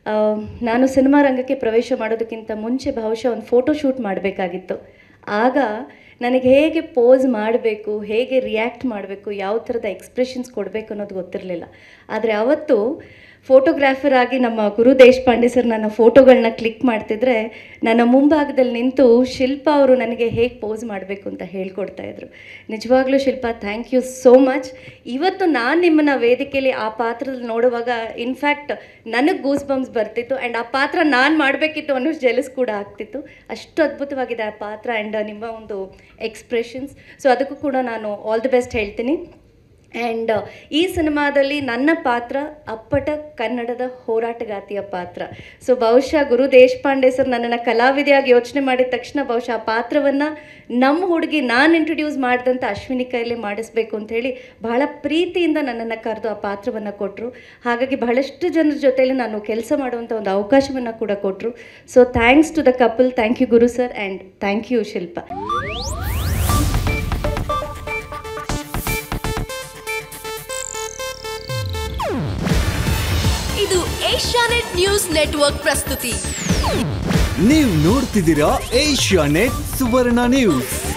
ಆ, ನಾನು ಸಿನಿಮಾ ರಂಗಕ್ಕೆ ಪ್ರವೇಶ ಮಾಡೋದಕ್ಕಿಂತ ಮುಂಚೆ ಬಹುಶಃ ಒಂದು ಫೋಟೋ ಶೂಟ್ ಮಾಡಬೇಕಾಗಿತ್ತು ಆಗ ನನಗೆ ಹೇಗೆ ಪೋಸ್ ಮಾಡಬೇಕು ಹೇಗೆ ರಿಯಾಕ್ಟ್ ಮಾಡಬೇಕು ಯಾವ ಥರದ ಎಕ್ಸ್ಪ್ರೆಷನ್ಸ್ ಕೊಡಬೇಕು ಅನ್ನೋದು ಗೊತ್ತಿರಲಿಲ್ಲ ಆದರೆ ಅವತ್ತು ಫೋಟೋಗ್ರಾಫರ್ ಆಗಿ ನಮ್ಮ ಗುರು ದೇಶಪಾಂಡೆ ಸರ್ ನನ್ನ ಫೋಟೋಗಳನ್ನ ಕ್ಲಿಕ್ ಮಾಡ್ತಿದ್ರೆ ನನ್ನ ಮುಂಭಾಗದಲ್ಲಿ ನಿಂತು ಶಿಲ್ಪ ಅವರು ನನಗೆ ಹೇಗೆ ಪೋಸ್ ಮಾಡಬೇಕು ಅಂತ ಹೇಳ್ಕೊಡ್ತಾ ಇದ್ರು ನಿಜವಾಗ್ಲೂ Shilpa thank you so much ಇವತ್ತು ನಾನು ನಿಮ್ಮನ್ನ ವೇದಿಕೆಯಲ್ಲಿ ಆ ಪಾತ್ರದಲ್ಲಿ ನೋಡುವಾಗ ಇನ್ಫ್ಯಾಕ್ಟ್ ನನಗೆ ಗೂಸ್ ಬಂಪ್ಸ್ ಬರ್ತಿತ್ತು ಆ್ಯಂಡ್ ಆ ಪಾತ್ರ ನಾನು ಮಾಡಬೇಕಿತ್ತು ಅನ್ನೋ ಜೆಲಸ್ ಕೂಡ ಆಗ್ತಿತ್ತು ಅಷ್ಟು ಅದ್ಭುತವಾಗಿದೆ ಆ ಪಾತ್ರ ಆ್ಯಂಡ್ ನಿಮ್ಮ ಒಂದು ಎಕ್ಸ್ಪ್ರೆಷನ್ಸ್ ಸೊ ಅದಕ್ಕೂ ಕೂಡ ನಾನು ಆಲ್ ದಿ ಬೆಸ್ಟ್ ಹೇಳ್ತೀನಿ ಆ್ಯಂಡ್ ಈ ಸಿನಿಮಾದಲ್ಲಿ ನನ್ನ ಪಾತ್ರ ಅಪ್ಪಟ ಕನ್ನಡದ ಹೋರಾಟಗಾತಿಯ ಪಾತ್ರ ಸೊ ಬಹುಶಃ ಗುರು ದೇಶಪಾಂಡೆ ಸರ್ ನನ್ನನ್ನು ಕಲಾವಿದೆಯಾಗಿ ಯೋಚನೆ ಮಾಡಿದ ತಕ್ಷಣ ಬಹುಶಃ ಆ ಪಾತ್ರವನ್ನು ನಮ್ಮ ಹುಡುಗಿ ನಾನು ಇಂಟ್ರೊಡ್ಯೂಸ್ ಮಾಡಿದಂಥ ಅಶ್ವಿನಿ ಕೈಯಲ್ಲಿ ಮಾಡಿಸ್ಬೇಕು ಅಂತ ಹೇಳಿ ಬಹಳ ಪ್ರೀತಿಯಿಂದ ನನ್ನನ್ನು ಕರೆದು ಆ ಪಾತ್ರವನ್ನು ಕೊಟ್ಟರು ಹಾಗಾಗಿ ಬಹಳಷ್ಟು ಜನರ ಜೊತೆಯಲ್ಲಿ ನಾನು ಕೆಲಸ ಮಾಡುವಂಥ ಒಂದು ಅವಕಾಶವನ್ನು ಕೂಡ ಕೊಟ್ಟರು so thanks to the couple thank you Guru sir and thank you Shilpa ಇದು ಏಷ್ಯಾನೆಟ್ ನ್ಯೂಸ್ ನೆಟ್ವರ್ಕ್ ಪ್ರಸ್ತುತಿ ನೀವು ನೋಡ್ತಿದ್ದೀರಾ ಏಷ್ಯಾ ನೆಟ್ ಸುವರ್ಣ ನ್ಯೂಸ್